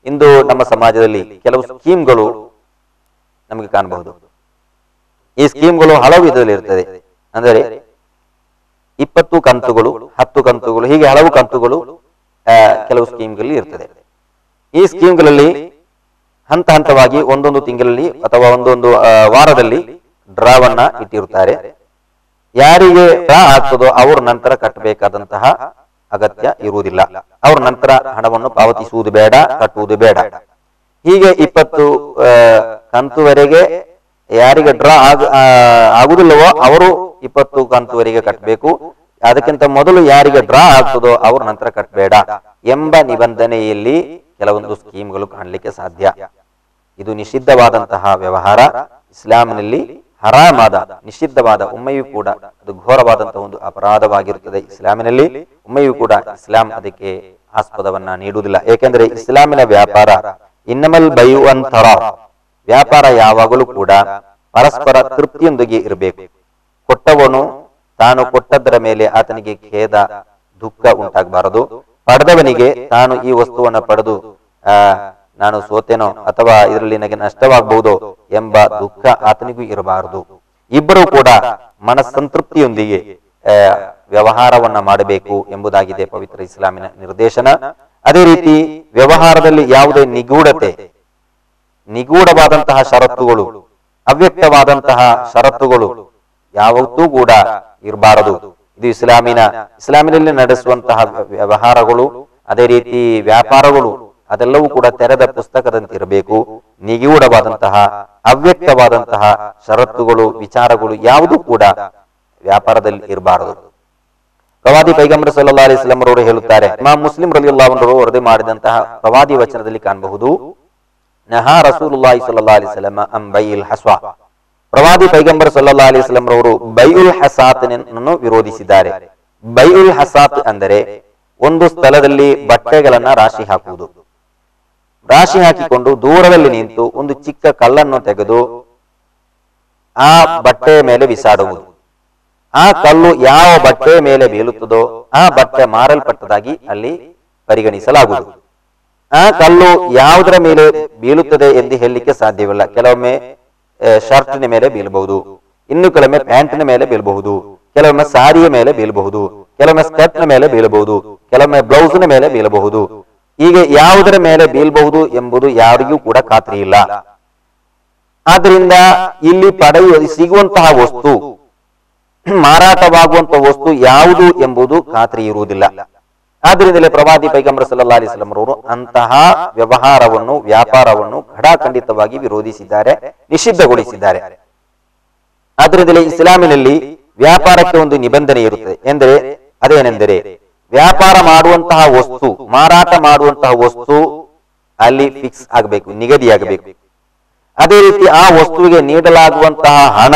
ಇಂದು ನಮ್ಮ ಸಮಾಜದಲ್ಲಿ ಕೆಲವು ಸ್ಕೀಮ್ಗಳು ನಮಗೆ ಕಾಣಬಹುದು ಈ ಸ್ಕೀಮ್ಗಳು ಹಲವು ವಿಧದಲ್ಲಿ ಇರ್ತದೆ ಅಂದರೆ ಇಪ್ಪತ್ತು ಕಂತುಗಳು ಹತ್ತು ಕಂತುಗಳು ಹೀಗೆ ಹಲವು ಕಂತುಗಳು ಆ, ಕೆಲವು ಸ್ಕೀಮ್ಗಳಲ್ಲಿ ಇರ್ತದೆ ಈ ಸ್ಕೀಮ್ಗಳಲ್ಲಿ ಹಂತ ಹಂತವಾಗಿ ಒಂದೊಂದು ತಿಂಗಳಲ್ಲಿ ಅಥವಾ ಒಂದೊಂದು ಆ, ವಾರದಲ್ಲಿ ಡ್ರಾವನ್ನ ಇಟ್ಟಿರುತ್ತಾರೆ ಯಾರಿಗೆ ಡ್ರಾ ಆಗ್ತದೋ ಅವರು ನಂತರ ಕಟ್ಟಬೇಕಾದಂತಹ ಅಗತ್ಯ ಇರುವುದಿಲ್ಲ ಅವರು ನಂತರ ಹಣವನ್ನು ಪಾವತಿಸುವುದು ಬೇಡ ಕಟ್ಟುವುದು ಬೇಡ ಹೀಗೆ ಇಪ್ಪತ್ತು ಆ, ಕಂತುವರೆಗೆ ಯಾರಿಗೆ ಡ್ರಾ ಆಗ ಆ, ಆಗುದಿಲ್ಲವೋ ಅವರು ಇಪ್ಪತ್ತು ಕಂತುವರೆಗೆ ಕಟ್ಟಬೇಕು ಅದಕ್ಕಿಂತ ಮೊದಲು ಯಾರಿಗೆ ಡ್ರಾ ಆಗ್ತದೋ ಅವರು ನಂತರ ಕಟ್ಟಬೇಡ ಎಂಬ ನಿಬಂಧನೆಯಲ್ಲಿ ಕೆಲವೊಂದು ಸ್ಕೀಮ್ಗಳು ಕಾಣಲಿಕ್ಕೆ ಸಾಧ್ಯ ಇದು ನಿಷಿದ್ಧವಾದಂತಹ ವ್ಯವಹಾರ ಇಸ್ಲಾಂನಲ್ಲಿ ಹರಾಮಾದ ನಿಷಿದ್ಧವಾದ ಒಮ್ಮೆಯೂ ಕೂಡ ಅದು ಘೋರವಾದಂತಹ ಒಂದು ಅಪರಾಧವಾಗಿರುತ್ತದೆ ಇಸ್ಲಾಮಿನಲ್ಲಿ ಒಮ್ಮೆಯೂ ಕೂಡ ಇಸ್ಲಾಂ ಅದಕ್ಕೆ ಆಸ್ಪದವನ್ನ ನೀಡುವುದಿಲ್ಲ ಏಕೆಂದರೆ ಇಸ್ಲಾಮಿನ ವ್ಯಾಪಾರ ಇನ್ನಮಲ್ ಬೈಯುವಂತರ ವ್ಯಾಪಾರ ಯಾವಾಗಲೂ ಕೂಡ ಪರಸ್ಪರ ತೃಪ್ತಿಯೊಂದಿಗೆ ಇರಬೇಕು ಕೊಟ್ಟವನು ತಾನು ಕೊಟ್ಟದ್ದರ ಮೇಲೆ ಆತನಿಗೆ ಖೇದ ದುಃಖ ಉಂಟಾಗಬಾರದು ಪಡೆದವನಿಗೆ ತಾನು ಈ ವಸ್ತುವನ್ನು ಪಡೆದು ಆ ನಾನು ಸೋತೆನೋ ಅಥವಾ ಇದರಲ್ಲಿ ನನಗೆ ನಷ್ಟವಾಗಬಹುದು ಎಂಬ ದುಃಖ ಆತನಿಗೂ ಇರಬಾರದು ಇಬ್ಬರು ಕೂಡ ಮನಸ್ಸಂತೃಪ್ತಿಯೊಂದಿಗೆ ಆ, ವ್ಯವಹಾರವನ್ನ ಮಾಡಬೇಕು ಎಂಬುದಾಗಿದೆ ಪವಿತ್ರ ಇಸ್ಲಾಮಿನ ನಿರ್ದೇಶನ ಅದೇ ರೀತಿ ವ್ಯವಹಾರದಲ್ಲಿ ಯಾವುದೇ ನಿಗೂಢತೆ ನಿಗೂಢವಾದಂತಹ ಷರತ್ತುಗಳು ಅವ್ಯಕ್ತವಾದಂತಹ ಷರತ್ತುಗಳು ಯಾವತ್ತೂ ಕೂಡ ಇರಬಾರದು ಇದು ಇಸ್ಲಾಮಿನ ಇಸ್ಲಾಮಿನಲ್ಲಿ ನಡೆಸುವಂತಹ ವ್ಯವಹಾರಗಳು ಅದೇ ರೀತಿ ವ್ಯಾಪಾರಗಳು ಅದೆಲ್ಲವೂ ಕೂಡ ತೆರೆದ ಪುಸ್ತಕದಂತೆ ಇರಬೇಕು ನಿಗೂಢವಾದಂತಹ ಅವ್ಯಕ್ತವಾದಂತಹ ಷರತ್ತುಗಳು ವಿಚಾರಗಳು ಯಾವುದೂ ಕೂಡ ವ್ಯಾಪಾರದಲ್ಲಿ ಇರಬಾರದು ಪ್ರವಾದಿ ಪೈಗಂಬರ್ ಸಲ್ಲಾ ಅಲಿಸ್ಲಾಂ ಅವರು ಹೇಳುತ್ತಾರೆ ಇಮಾಮ್ ಮುಸ್ಲಿಂ ರಲಿಯಲ್ಲಾಹು ವರದಿ ಮಾಡಿದಂತಹ ಪ್ರವಾದಿ ವಚನದಲ್ಲಿ ಕಾಣಬಹುದು ನಹಾ ರಸೂಲುಲ್ಲಾಹಿ ಸಲ್ಲಾ ಅಲಿಸ್ಲಾಂ ಅಂ ಬೈಲ್ ಹಸ್ವಾ ಪ್ರವಾದಿ ಪೈಗಂಬರ್ ಸಲ್ಲಾ ಅಲಿಸ್ಲಾಂ ರವರು ಬೈಉಲ್ ಹಸಾತ್ನನ್ನು ವಿರೋಧಿಸಿದ್ದಾರೆ ಬೈಉಲ್ ಹಸಾತ್ ಅಂದರೆ ಒಂದು ಸ್ಥಳದಲ್ಲಿ ಬಟ್ಟೆಗಳನ್ನ ರಾಶಿ ಹಾಕುವುದು ರಾಶಿ ಹಾಕಿಕೊಂಡು ದೂರದಲ್ಲಿ ನಿಂತು ಒಂದು ಚಿಕ್ಕ ಕಲ್ಲನ್ನು ತೆಗೆದು ಆ ಬಟ್ಟೆಯ ಮೇಲೆ ಬಿಸಾಡುವುದು ಆ ಕಲ್ಲು ಯಾವ ಬಟ್ಟೆಯ ಮೇಲೆ ಬೀಳುತ್ತದೋ ಆ ಬಟ್ಟೆ ಮಾರಲ್ಪಟ್ಟದಾಗಿ ಅಲ್ಲಿ ಪರಿಗಣಿಸಲಾಗುವುದು ಆ ಕಲ್ಲು ಯಾವುದರ ಮೇಲೆ ಬೀಳುತ್ತದೆ ಎಂದು ಹೇಳಲಿಕ್ಕೆ ಸಾಧ್ಯವಿಲ್ಲ ಕೆಲವೊಮ್ಮೆ ಶರ್ಟಿನ ಮೇಲೆ ಬೀಳಬಹುದು ಇನ್ನು ಕೆಲವೊಮ್ಮೆ ಪ್ಯಾಂಟಿನ ಮೇಲೆ ಬೀಳಬಹುದು ಕೆಲವೊಮ್ಮೆ ಸಾರಿಯ ಮೇಲೆ ಬೀಳಬಹುದು ಕೆಲವೊಮ್ಮೆ ಸ್ಕರ್ಟ್ನ ಮೇಲೆ ಬೀಳಬಹುದು ಕೆಲವೊಮ್ಮೆ ಬ್ಲೌಸ್ನ ಮೇಲೆ ಬೀಳಬಹುದು ಹೀಗೆ ಯಾವುದರ ಮೇಲೆ ಬೀಳಬಹುದು ಎಂಬುದು ಯಾರಿಗೂ ಕೂಡ ಖಾತ್ರಿ ಇಲ್ಲ ಆದ್ರಿಂದ ಇಲ್ಲಿ ಪಡೆಯುವ ಸಿಗುವಂತಹ ವಸ್ತು ಮಾರಾಟವಾಗುವಂತಹ ವಸ್ತು ಯಾವುದು ಎಂಬುದು ಖಾತ್ರಿ ಇರುವುದಿಲ್ಲ ಆದ್ರಿಂದಲೇ ಪ್ರವಾದಿ ಪೈಗಂಬರ್ ಸಲ್ಲಾ ಅಲಿಸ್ಲಾಂ ರವರು ಅಂತಹ ವ್ಯವಹಾರವನ್ನು ವ್ಯಾಪಾರವನ್ನು ಖಡಾಖಂಡಿತವಾಗಿ ವಿರೋಧಿಸಿದ್ದಾರೆ ನಿಷಿದ್ಧಗೊಳಿಸಿದ್ದಾರೆ ಆದ್ರಿಂದಲೇ ಇಸ್ಲಾಮಿನಲ್ಲಿ ವ್ಯಾಪಾರಕ್ಕೆ ಒಂದು ನಿಬಂಧನೆ ಇರುತ್ತದೆ ಎಂದರೆ ಅದೇನೆಂದರೆ ವ್ಯಾಪಾರ ಮಾಡುವಂತಹ ವಸ್ತು ಮಾರಾಟ ಮಾಡುವಂತಹ ವಸ್ತು ಅಲ್ಲಿ ಫಿಕ್ಸ್ ಆಗಬೇಕು ನಿಗದಿಯಾಗಬೇಕು ಅದೇ ರೀತಿ ಆ ವಸ್ತುವಿಗೆ ನೀಡಲಾಗುವಂತಹ ಹಣ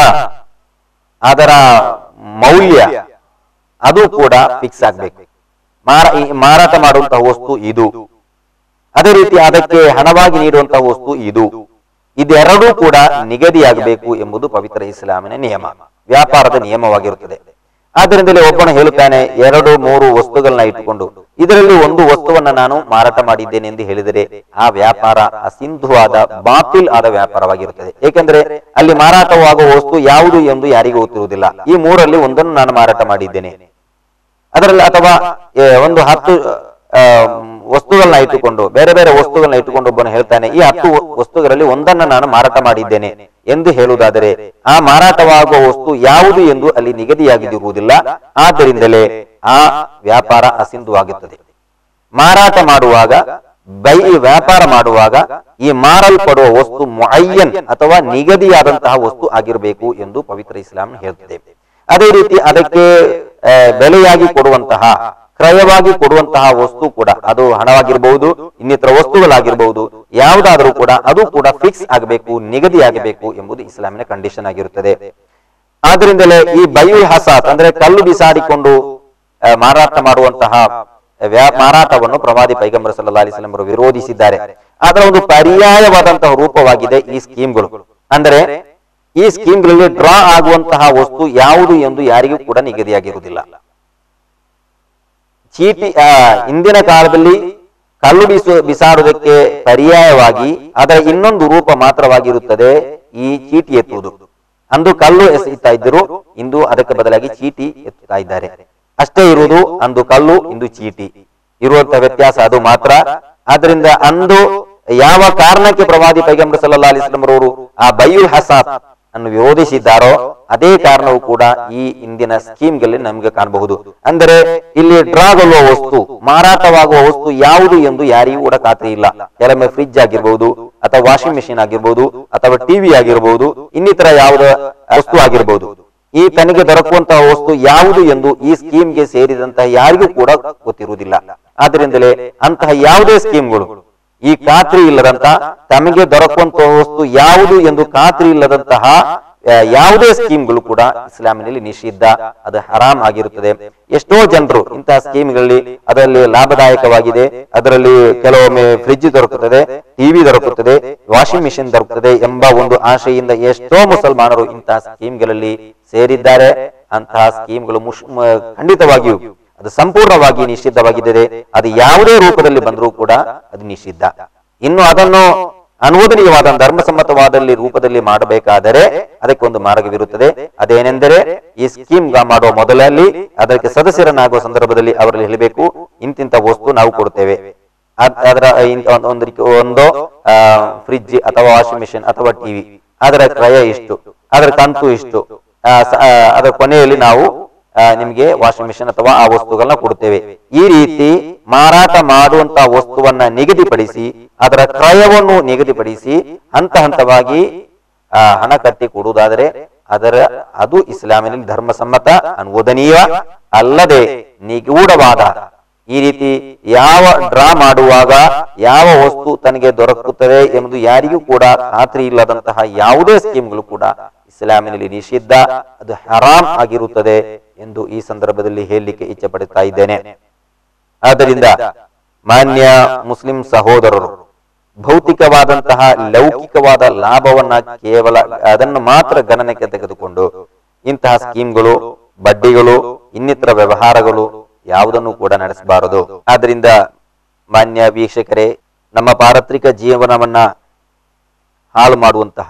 ಅದರ ಮೌಲ್ಯ ಅದು ಕೂಡ ಫಿಕ್ಸ್ ಆಗಬೇಕು ಮಾರ ಈ ಮಾರಾಟ ಮಾಡುವಂತಹ ವಸ್ತು ಇದು ಅದೇ ರೀತಿ ಅದಕ್ಕೆ ಹಣವಾಗಿ ನೀಡುವಂತಹ ವಸ್ತು ಇದು ಇದೆರಡೂ ಕೂಡ ನಿಗದಿಯಾಗಬೇಕು ಎಂಬುದು ಪವಿತ್ರ ಇಸ್ಲಾಮಿನ ನಿಯಮ ವ್ಯಾಪಾರದ ನಿಯಮವಾಗಿರುತ್ತದೆ ಆದ್ದರಿಂದಲೇ ಒಬ್ಬನು ಹೇಳುತ್ತಾನೆ ಎರಡು ಮೂರು ವಸ್ತುಗಳನ್ನ ಇಟ್ಟುಕೊಂಡು ಇದರಲ್ಲಿ ಒಂದು ವಸ್ತುವನ್ನ ನಾನು ಮಾರಾಟ ಮಾಡಿದ್ದೇನೆ ಎಂದು ಹೇಳಿದರೆ ಆ ವ್ಯಾಪಾರ ಅಸಿಂಧುವಾದ ಬಾತಿಲ್ ಆದ ವ್ಯಾಪಾರವಾಗಿರುತ್ತದೆ ಏಕೆಂದರೆ ಅಲ್ಲಿ ಮಾರಾಟವಾಗುವ ವಸ್ತು ಯಾವುದು ಎಂದು ಯಾರಿಗೂ ಗೊತ್ತಿರುವುದಿಲ್ಲ ಈ ಮೂರಲ್ಲಿ ಒಂದನ್ನು ನಾನು ಮಾರಾಟ ಮಾಡಿದ್ದೇನೆ ಅದರಲ್ಲಿ ಅಥವಾ ಏ, ಒಂದು ಹತ್ತು ಆ, ವಸ್ತುಗಳನ್ನ ಇಟ್ಟುಕೊಂಡು ಬೇರೆ ಬೇರೆ ವಸ್ತುಗಳನ್ನ ಇಟ್ಟುಕೊಂಡು ಒಬ್ಬನು ಹೇಳ್ತಾನೆ ಈ ಹತ್ತು ವ- ವಸ್ತುಗಳಲ್ಲಿ ಒಂದನ್ನ ನಾನು ಮಾರಾಟ ಮಾಡಿದ್ದೇನೆ ಎಂದು ಹೇಳುವುದಾದರೆ ಆ ಮಾರಾಟವಾಗುವ ವಸ್ತು ಯಾವುದು ಎಂದು ಅಲ್ಲಿ ನಿಗದಿಯಾಗಿರುವುದಿಲ್ಲ ಆದ್ದರಿಂದಲೇ ಆ ವ್ಯಾಪಾರ ಅಸಿಂಧುವಾಗುತ್ತದೆ ಮಾರಾಟ ಮಾಡುವಾಗ ಬೈ ವ್ಯಾಪಾರ ಮಾಡುವಾಗ ಈ ಮಾರಲ್ಪಡುವ ವಸ್ತು ಮುಅಯ್ಯನ್ ಅಥವಾ ನಿಗದಿಯಾದಂತಹ ವಸ್ತು ಆಗಿರಬೇಕು ಎಂದು ಪವಿತ್ರ ಇಸ್ಲಾಂ ಹೇಳ್ತದೆ ಅದೇ ರೀತಿ ಅದಕ್ಕೆ ಆ, ಬೆಲೆಯಾಗಿ ಕೊಡುವಂತಹ ಕ್ರಯವಾಗಿ ಕೊಡುವಂತಹ ವಸ್ತು ಕೂಡ ಅದು ಹಣವಾಗಿರಬಹುದು ಇನ್ನಿತರ ವಸ್ತುಗಳಾಗಿರಬಹುದು ಯಾವುದಾದರೂ ಕೂಡ ಅದು ಕೂಡ ಫಿಕ್ಸ್ ಆಗಬೇಕು ನಿಗದಿಯಾಗಬೇಕು ಎಂಬುದು ಇಸ್ಲಾಮಿನ ಕಂಡೀಷನ್ ಆಗಿರುತ್ತದೆ ಆದ್ರಿಂದಲೇ ಈ ಬಯುಲ್ ಹಸಾತ್ ಅಂದ್ರೆ ಕಲ್ಲು ಬಿಸಾಡಿಕೊಂಡು ಆ, ಮಾರಾಟ ಮಾಡುವಂತಹ ವ್ಯಾ- ಮಾರಾಟವನ್ನು ಪ್ರವಾದಿ ಪೈಗಂಬರ್ ಸಲ್ಲಾ ಅಲಿಸ್ಲಾಂ ಅವರು ವಿರೋಧಿಸಿದ್ದಾರೆ ಅದರ ಒಂದು ಪರ್ಯಾಯವಾದಂತಹ ರೂಪವಾಗಿದೆ ಈ ಸ್ಕೀಮ್ಗಳು ಅಂದರೆ ಈ ಸ್ಕೀಮ್ಗಳಲ್ಲಿ ಡ್ರಾ ಆಗುವಂತಹ ವಸ್ತು ಯಾವುದು ಎಂದು ಯಾರಿಗೂ ಕೂಡ ನಿಗದಿಯಾಗಿರುವುದಿಲ್ಲ ಚೀಟಿ ಆ, ಇಂದಿನ ಕಾಲದಲ್ಲಿ ಕಲ್ಲು ಬಿಸು ಬಿಸಾಡುವುದಕ್ಕೆ ಪರ್ಯಾಯವಾಗಿ ಅದರ ಇನ್ನೊಂದು ರೂಪ ಮಾತ್ರವಾಗಿರುತ್ತದೆ ಈ ಚೀಟಿ ಎತ್ತುವುದು ಅಂದು ಕಲ್ಲು ಎಸೆಯುತ್ತಾ ಇದ್ದರು ಇಂದು ಅದಕ್ಕೆ ಬದಲಾಗಿ ಚೀಟಿ ಎತ್ತುತ್ತಾ ಇದ್ದಾರೆ ಅಷ್ಟೇ ಇರುವುದು ಅಂದು ಕಲ್ಲು ಇಂದು ಚೀಟಿ ಇರುವಂತಹ ವ್ಯತ್ಯಾಸ ಅದು ಮಾತ್ರ ಆದ್ರಿಂದ ಅಂದು ಯಾವ ಕಾರಣಕ್ಕೆ ಪ್ರವಾದಿ ಪೈಗಂಬರ್ ಸಲ್ಲಾ ಅಲಿಸ್ಲಾಂ ರವರು ಆ ಬೈಯುಲ್ ಹಸಾತ್ ಅನ್ನು ವಿರೋಧಿಸಿದ್ದಾರೋ ಅದೇ ಕಾರಣವು ಕೂಡ ಈ ಇಂದಿನ ಸ್ಕೀಮ್ಗಳಲ್ಲಿ ನಮಗೆ ಕಾಣಬಹುದು ಅಂದರೆ ಇಲ್ಲಿ ಡ್ರಾ ಆಗುವ ವಸ್ತು ಮಾರಾಟವಾಗುವ ವಸ್ತು ಯಾವುದು ಎಂದು ಯಾರಿಗೂ ಕೂಡ ಖಾತ್ರಿ ಇಲ್ಲ ಕೆಲವೊಮ್ಮೆ ಫ್ರಿಡ್ಜ್ ಆಗಿರ್ಬಹುದು ಅಥವಾ ವಾಷಿಂಗ್ ಮೆಷಿನ್ ಆಗಿರ್ಬಹುದು ಅಥವಾ ಟಿವಿ ಆಗಿರ್ಬಹುದು ಇನ್ನಿತರ ಯಾವುದ ವಸ್ತು ಆಗಿರ್ಬಹುದು ಈ ತನಗೆ ದೊರಕುವಂತಹ ವಸ್ತು ಯಾವುದು ಎಂದು ಈ ಸ್ಕೀಮ್ಗೆ ಸೇರಿದಂತಹ ಯಾರಿಗೂ ಕೂಡ ಗೊತ್ತಿರುವುದಿಲ್ಲ ಆದ್ರಿಂದಲೇ ಅಂತಹ ಯಾವುದೇ ಸ್ಕೀಮ್ಗಳು ಈ ಖಾತ್ರಿ ಇಲ್ಲದಂತ ತಮಗೆ ದೊರಕುವಂತಹ ವಸ್ತು ಯಾವುದು ಎಂದು ಖಾತ್ರಿ ಇಲ್ಲದಂತಹ ಆ, ಯಾವುದೇ ಸ್ಕೀಮ್ಗಳು ಕೂಡ ಇಸ್ಲಾಮಿನಲ್ಲಿ ನಿಷಿದ್ಧ ಅದು ಹರಾಮ್ ಆಗಿರುತ್ತದೆ ಎಷ್ಟೋ ಜನರು ಇಂತಹ ಸ್ಕೀಮ್ಗಳಲ್ಲಿ ಅದರಲ್ಲಿ ಲಾಭದಾಯಕವಾಗಿದೆ ಅದರಲ್ಲಿ ಕೆಲವೊಮ್ಮೆ ಫ್ರಿಡ್ಜ್ ದೊರಕುತ್ತದೆ ಟಿವಿ ದೊರಕುತ್ತದೆ ವಾಷಿಂಗ್ ಮಿಷಿನ್ ದೊರಕುತ್ತದೆ ಎಂಬ ಒಂದು ಆಶೆಯಿಂದ ಎಷ್ಟೋ ಮುಸಲ್ಮಾನರು ಇಂತಹ ಸ್ಕೀಮ್ಗಳಲ್ಲಿ ಸೇರಿದ್ದಾರೆ ಅಂತಹ ಸ್ಕೀಮ್ಗಳು ಮುಶ್ ಮ- ಖಂಡಿತವಾಗಿಯೂ ಅದು ಸಂಪೂರ್ಣವಾಗಿ ನಿಷಿದ್ಧವಾಗಿದ್ದರೆ ಅದು ಯಾವುದೇ ರೂಪದಲ್ಲಿ ಬಂದರೂ ಕೂಡ ಅದು ನಿಷಿದ್ಧ ಇನ್ನು ಅದನ್ನು ಅನುಮೋದನೀಯವಾದ ಧರ್ಮಸಮ್ಮತವಾದಲ್ಲಿ ರೂಪದಲ್ಲಿ ಮಾಡಬೇಕಾದರೆ ಅದಕ್ಕೆ ಒಂದು ಮಾರ್ಗವಿರುತ್ತದೆ ಅದೇನೆಂದರೆ ಈ ಸ್ಕೀಮ್ ಮಾಡುವ ಮೊದಲಲ್ಲಿ ಅದಕ್ಕೆ ಸದಸ್ಯರನ್ನಾಗುವ ಸಂದರ್ಭದಲ್ಲಿ ಅವರಲ್ಲಿ ಹೇಳಬೇಕು ಇಂತಿಂತ ವಸ್ತು ನಾವು ಕೊಡ್ತೇವೆ ಅದ್- ಅದರ ಇಂತ ಒಂದ್- ಒಂದು ರೀತಿ- ಒಂದು ಫ್ರಿಡ್ಜ್ ಅಥವಾ ವಾಷಿಂಗ್ ಮಿಷಿನ್ ಅಥವಾ ಟಿವಿ ಅದರ ಕ್ರಯ ಇಷ್ಟು ಅದರ ಕಂತು ಇಷ್ಟು ಆ, ಸ- ಆ, ಅದರ ಕೊನೆಯಲ್ಲಿ ನಾವು ಆ, ನಿಮ್ಗೆ ವಾಷಿಂಗ್ ಮಿಷಿನ್ ಅಥವಾ ಆ ವಸ್ತುಗಳನ್ನ ಕೊಡುತ್ತೇವೆ ಈ ರೀತಿ ಮಾರಾಟ ಮಾಡುವಂತ ವಸ್ತುವನ್ನ ನಿಗದಿಪಡಿಸಿ ಅದರ ಕ್ರಯವನ್ನು ನಿಗದಿಪಡಿಸಿ ಹಂತ ಹಂತವಾಗಿ ಆ, ಹಣ ಕಟ್ಟಿ ಕೊಡುವುದಾದರೆ ಅದರ ಅದು ಇಸ್ಲಾಮಿನಲ್ಲಿ ಧರ್ಮಸಮ್ಮತ ಅನುಮೋದನೀಯ ಅಲ್ಲದೆ ನಿಗೂಢವಾದ ಈ ರೀತಿ ಯಾವ ಡ್ರಾ ಮಾಡುವಾಗ ಯಾವ ವಸ್ತು ತನಗೆ ದೊರಕುತ್ತದೆ ಎಂಬುದು ಯಾರಿಗೂ ಕೂಡ ಖಾತ್ರಿ ಇಲ್ಲದಂತಹ ಯಾವುದೇ ಸ್ಕೀಮ್ಗಳು ಕೂಡ ಇಸ್ಲಾಮಿನಲ್ಲಿ ನಿಷಿದ್ಧ ಅದು ಹರಾಮ್ ಆಗಿರುತ್ತದೆ ಎಂದು ಈ ಸಂದರ್ಭದಲ್ಲಿ ಹೇಳಲಿಕ್ಕೆ ಇಚ್ಛೆ ಪಡುತ್ತಾ ಇದ್ದೇನೆ ಆದ್ದರಿಂದ ಮಾನ್ಯ ಮುಸ್ಲಿಂ ಸಹೋದರರು ಭೌತಿಕವಾದಂತಹ ಲೌಕಿಕವಾದ ಲಾಭವನ್ನ ಕೇವಲ ಅದನ್ನು ಮಾತ್ರ ಗಣನೆಗೆ ತೆಗೆದುಕೊಂಡು ಇಂತಹ ಸ್ಕೀಮ್ಗಳು ಬಡ್ಡಿಗಳು ಇನ್ನಿತರ ವ್ಯವಹಾರಗಳು ಯಾವುದನ್ನು ಕೂಡ ನಡೆಸಬಾರದು ಆದ್ರಿಂದ ಮಾನ್ಯ ವೀಕ್ಷಕರೇ ನಮ್ಮ ಪಾರತ್ರಿಕ ಜೀವನವನ್ನ ಹಾಳು ಮಾಡುವಂತಹ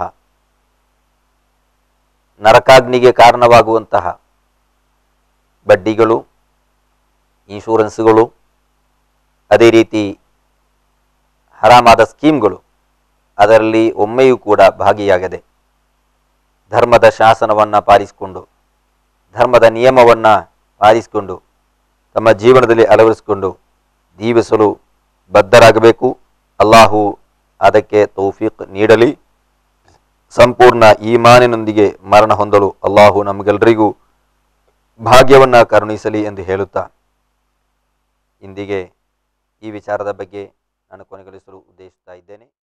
ನರಕಾಗ್ನಿಗೆ ಕಾರಣವಾಗುವಂತಹ ಬಡ್ಡಿಗಳು ಇನ್ಶೂರೆನ್ಸ್ಗಳು ಅದೇ ರೀತಿ ಹರಾಮಾದ ಸ್ಕೀಮ್ಗಳು ಅದರಲ್ಲಿ ಒಮ್ಮೆಯೂ ಕೂಡ ಭಾಗಿಯಾಗದೆ ಧರ್ಮದ ಶಾಸನವನ್ನ ಪಾಲಿಸಿಕೊಂಡು ಧರ್ಮದ ನಿಯಮವನ್ನ ಪಾಲಿಸಿಕೊಂಡು ತಮ್ಮ ಜೀವನದಲ್ಲಿ ಅಳವಡಿಸಿಕೊಂಡು ಜೀವಿಸಲು ಬದ್ಧರಾಗಬೇಕು ಅಲ್ಲಾಹು ಅದಕ್ಕೆ ತೌಫೀಕ್ ನೀಡಲಿ ಸಂಪೂರ್ಣ ಈಮಾನಿನೊಂದಿಗೆ ಮರಣ ಹೊಂದಲು ಅಲ್ಲಾಹು ನಮಗೆಲ್ಲರಿಗೂ ಭಾಗ್ಯವನ್ನ ಕರುಣಿಸಲಿ ಎಂದು ಹೇಳುತ್ತಾ ಇಂದಿಗೆ ಈ ವಿಚಾರದ ಬಗ್ಗೆ ನಾನು ಕೊನೆಗೊಳಿಸಲು ಉದ್ದೇಶಿಸ್ತಾ ಇದ್ದೇನೆ